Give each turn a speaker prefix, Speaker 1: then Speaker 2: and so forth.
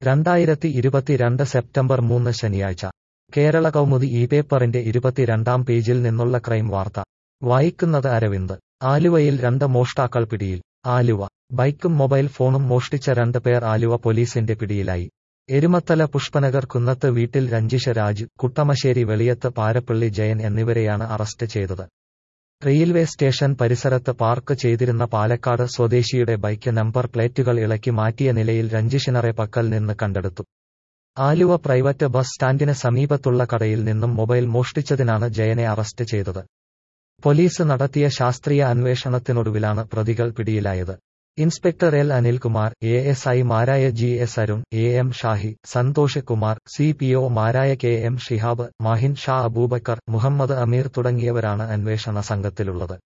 Speaker 1: രണ്ടായിരത്തി ഇരുപത്തിരണ്ട് സെപ്റ്റംബർ മൂന്ന് ശനിയാഴ്ച കേരള കൗമുദി ഈ പേപ്പറിന്റെ ഇരുപത്തിരണ്ടാം പേജിൽ നിന്നുള്ള ക്രൈം വാർത്ത വായിക്കുന്നത് അരവിന്ദ് ആലുവയിൽ രണ്ട് മോഷ്ടാക്കൾ പിടിയിൽ ആലുവ ബൈക്കും മൊബൈൽ ഫോണും മോഷ്ടിച്ച രണ്ട് പേർ ആലുവ പോലീസിന്റെ പിടിയിലായി എരുമത്തല പുഷ്പനഗർ കുന്നത്ത് വീട്ടിൽ രഞ്ജിഷ രാജ് കുട്ടമശ്ശേരി വെളിയത്ത് പാരപ്പള്ളി ജയൻ എന്നിവരെയാണ് അറസ്റ്റ് ചെയ്തത് റെയിൽവേ സ്റ്റേഷൻ പരിസരത്ത് പാർക്ക് ചെയ്തിരുന്ന പാലക്കാട് സ്വദേശിയുടെ ബൈക്ക് നമ്പർ പ്ലേറ്റുകൾ ഇളക്കി മാറ്റിയ നിലയിൽ രഞ്ജിഷിനറെ പക്കൽ നിന്ന് കണ്ടെടുത്തു ആലുവ പ്രൈവറ്റ് ബസ് സ്റ്റാൻഡിന് സമീപത്തുള്ള കടയിൽ നിന്നും മൊബൈൽ മോഷ്ടിച്ചതിനാണ് ജയനെ അറസ്റ്റ് ചെയ്തത് പോലീസ് നടത്തിയ ശാസ്ത്രീയ അന്വേഷണത്തിനൊടുവിലാണ് പ്രതികൾ പിടിയിലായത് inspector L Anilkumar A S ഐമാരായ G S Arun A M Shahi Santhosh Kumar C P ഒമാരായ കെ എം ഷിഹാബ് മാഹിൻ ഷാ അബൂബക്കർ മുഹമ്മദ് അമീർ തുടങ്ങിയവരാണ് അന്വേഷണ സംഘത്തിലുള്ളത്